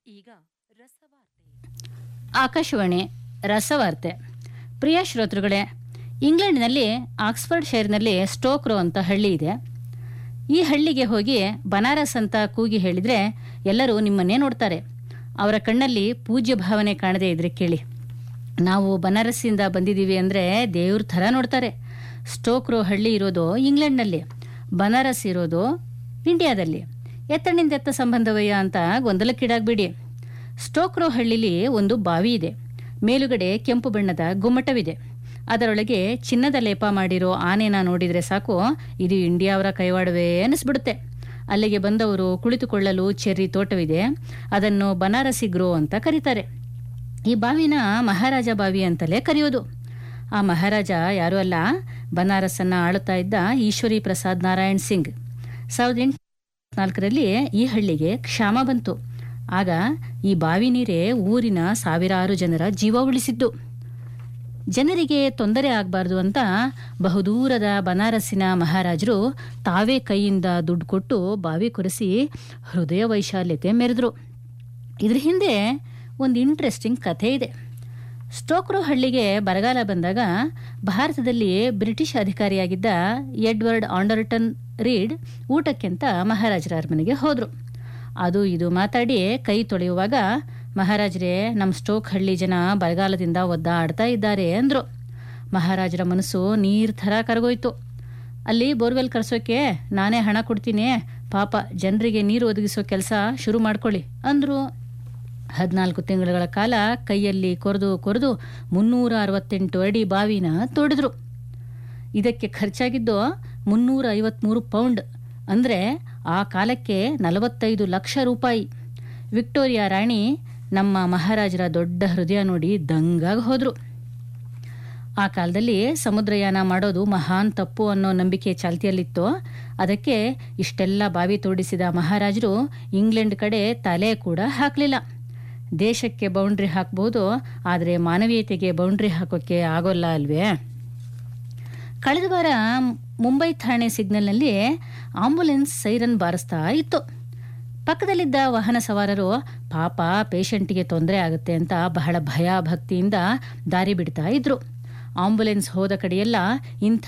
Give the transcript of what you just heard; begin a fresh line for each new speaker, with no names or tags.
ಈಗ ರಸವಾರ್ತೆ
ಆಕಾಶವಾಣಿ ರಸವಾರ್ತೆ ಪ್ರಿಯ ಶ್ರೋತೃಗಳೇ ಇಂಗ್ಲೆಂಡ್ನಲ್ಲಿ ಆಕ್ಸ್ಫರ್ಡ್ ಶೈರ್ನಲ್ಲಿ ಸ್ಟೋಕ್ರೋ ಅಂತ ಹಳ್ಳಿ ಇದೆ ಈ ಹಳ್ಳಿಗೆ ಹೋಗಿ ಬನಾರಸ್ ಅಂತ ಕೂಗಿ ಹೇಳಿದರೆ ಎಲ್ಲರೂ ನಿಮ್ಮನ್ನೇ ನೋಡ್ತಾರೆ ಅವರ ಕಣ್ಣಲ್ಲಿ ಪೂಜ್ಯ ಭಾವನೆ ಕಾಣದೇ ಇದ್ರೆ ಕೇಳಿ ನಾವು ಬನಾರಸ್ಸಿಂದ ಬಂದಿದ್ದೀವಿ ಅಂದರೆ ದೇವ್ರ ಥರ ನೋಡ್ತಾರೆ ಸ್ಟೋಕ್ರೋ ಹಳ್ಳಿ ಇರೋದು ಇಂಗ್ಲೆಂಡ್ನಲ್ಲಿ ಬನಾರಸ್ ಇರೋದು ಇಂಡಿಯಾದಲ್ಲಿ ಎತ್ತಣಿಂದ ಎತ್ತ ಸಂಬಂಧವಯ್ಯ ಅಂತ ಗೊಂದಲಕ್ಕೀಡಾಗಬೇಡಿ ಸ್ಟೋಕ್ರೋ ಹಳ್ಳಿಲಿ ಒಂದು ಬಾವಿ ಇದೆ ಮೇಲುಗಡೆ ಕೆಂಪು ಬಣ್ಣದ ಗುಮ್ಮಟವಿದೆ ಅದರೊಳಗೆ ಚಿನ್ನದ ಲೇಪ ಮಾಡಿರೋ ಆನೆನ ನೋಡಿದರೆ ಸಾಕು ಇದು ಇಂಡಿಯಾವರ ಕೈವಾಡವೇ ಅನಿಸ್ಬಿಡುತ್ತೆ ಅಲ್ಲಿಗೆ ಬಂದವರು ಕುಳಿತುಕೊಳ್ಳಲು ಚೆರ್ರಿ ತೋಟವಿದೆ ಅದನ್ನು ಬನಾರಸಿ ಗ್ರೋ ಅಂತ ಕರೀತಾರೆ ಈ ಬಾವಿನ ಮಹಾರಾಜ ಬಾವಿ ಅಂತಲೇ ಕರೆಯೋದು ಆ ಮಹಾರಾಜ ಯಾರೂ ಅಲ್ಲ ಬನಾರಸ್ಸನ್ನ ಆಳುತ್ತಾ ಇದ್ದ ಈಶ್ವರಿ ಪ್ರಸಾದ್ ನಾರಾಯಣ್ ಸಿಂಗ್ ಸಾವಿರದ ಎಂಟು ನಾಲ್ಕರಲ್ಲಿ ಈ ಹಳ್ಳಿಗೆ ಕ್ಷಾಮ ಬಂತು ಆಗ ಈ ಬಾವಿ ನೀರೇ ಊರಿನ ಸಾವಿರಾರು ಜನರ ಜೀವ ಉಳಿಸಿದ್ದು ಜನರಿಗೆ ತೊಂದರೆ ಆಗಬಾರ್ದು ಅಂತ ಬಹುದೂರದ ಬನಾರಸ್ಸಿನ ಮಹಾರಾಜರು ತಾವೇ ಕೈಯಿಂದ ದುಡ್ಡು ಕೊಟ್ಟು ಬಾವಿ ಕೊರೆಸಿ ಹೃದಯ ವೈಶಾಲ್ಯತೆ ಮೆರೆದ್ರು ಇದ್ರ ಹಿಂದೆ ಒಂದು ಇಂಟ್ರೆಸ್ಟಿಂಗ್ ಕಥೆ ಇದೆ ಸ್ಟೋಕ್ರೋ ಹಳ್ಳಿಗೆ ಬರಗಾಲ ಬಂದಾಗ ಭಾರತದಲ್ಲಿ ಬ್ರಿಟಿಷ್ ಅಧಿಕಾರಿಯಾಗಿದ್ದ ಎಡ್ವರ್ಡ್ ಆಂಡರ್ಟನ್ ರೀಡ್ ಊಟಕ್ಕೆಂತ ಮಹಾರಾಜರ ಅರಮನೆಗೆ ಹೋದರು ಅದು ಇದು ಮಾತಾಡಿ ಕೈ ತೊಳೆಯುವಾಗ ಮಹಾರಾಜರೇ ನಮ್ಮ ಸ್ಟೋಕ್ ಹಳ್ಳಿ ಜನ ಬರಗಾಲದಿಂದ ಒದ್ದಾಡ್ತಾ ಇದ್ದಾರೆ ಅಂದರು ಮಹಾರಾಜರ ಮನಸ್ಸು ನೀರ್ ಥರ ಕರಗೋಯ್ತು ಅಲ್ಲಿ ಬೋರ್ವೆಲ್ ಕರ್ಸೋಕೆ ನಾನೇ ಹಣ ಕೊಡ್ತೀನಿ ಪಾಪ ಜನರಿಗೆ ನೀರು ಒದಗಿಸೋ ಕೆಲಸ ಶುರು ಮಾಡ್ಕೊಳ್ಳಿ ಅಂದರು ಹದಿನಾಲ್ಕು ತಿಂಗಳುಗಳ ಕಾಲ ಕೈಯಲ್ಲಿ ಕೊರೆದು ಕೊರೆದು ಮುನ್ನೂರ ಅರವತ್ತೆಂಟು ಅಡಿ ಬಾವಿನ ತೋಡಿದ್ರು ಇದಕ್ಕೆ ಖರ್ಚಾಗಿದ್ದು ಮುನ್ನೂರ ಐವತ್ಮೂರು ಪೌಂಡ್ ಅಂದರೆ ಆ ಕಾಲಕ್ಕೆ ನಲವತ್ತೈದು ಲಕ್ಷ ರೂಪಾಯಿ ವಿಕ್ಟೋರಿಯಾ ರಾಣಿ ನಮ್ಮ ಮಹಾರಾಜರ ದೊಡ್ಡ ಹೃದಯ ನೋಡಿ ದಂಗಾಗಿ ಹೋದರು ಆ ಕಾಲದಲ್ಲಿ ಸಮುದ್ರಯಾನ ಮಾಡೋದು ಮಹಾನ್ ತಪ್ಪು ಅನ್ನೋ ನಂಬಿಕೆ ಚಾಲ್ತಿಯಲ್ಲಿತ್ತು ಅದಕ್ಕೆ ಇಷ್ಟೆಲ್ಲ ಬಾವಿ ತೋಡಿಸಿದ ಮಹಾರಾಜರು ಇಂಗ್ಲೆಂಡ್ ಕಡೆ ತಲೆ ಕೂಡ ಹಾಕಲಿಲ್ಲ ದೇಶಕ್ಕೆ ಬೌಂಡ್ರಿ ಹಾಕ್ಬೋದು ಆದರೆ ಮಾನವೀಯತೆಗೆ ಬೌಂಡ್ರಿ ಹಾಕೋಕ್ಕೆ ಆಗೋಲ್ಲ ಅಲ್ವೇ ಕಳೆದ ವಾರ ಮುಂಬೈ ಠಾಣೆ ಸಿಗ್ನಲ್ನಲ್ಲಿ ಆಂಬುಲೆನ್ಸ್ ಸೈರನ್ ಬಾರಿಸ್ತಾ ಇತ್ತು ಪಕ್ಕದಲ್ಲಿದ್ದ ವಾಹನ ಸವಾರರು ಪಾಪ ಪೇಷಂಟ್ಗೆ ತೊಂದರೆ ಆಗುತ್ತೆ ಅಂತ ಬಹಳ ಭಯ ಭಕ್ತಿಯಿಂದ ದಾರಿ ಬಿಡ್ತಾ ಇದ್ರು ಆಂಬುಲೆನ್ಸ್ ಹೋದ ಕಡೆಯೆಲ್ಲ ಇಂಥ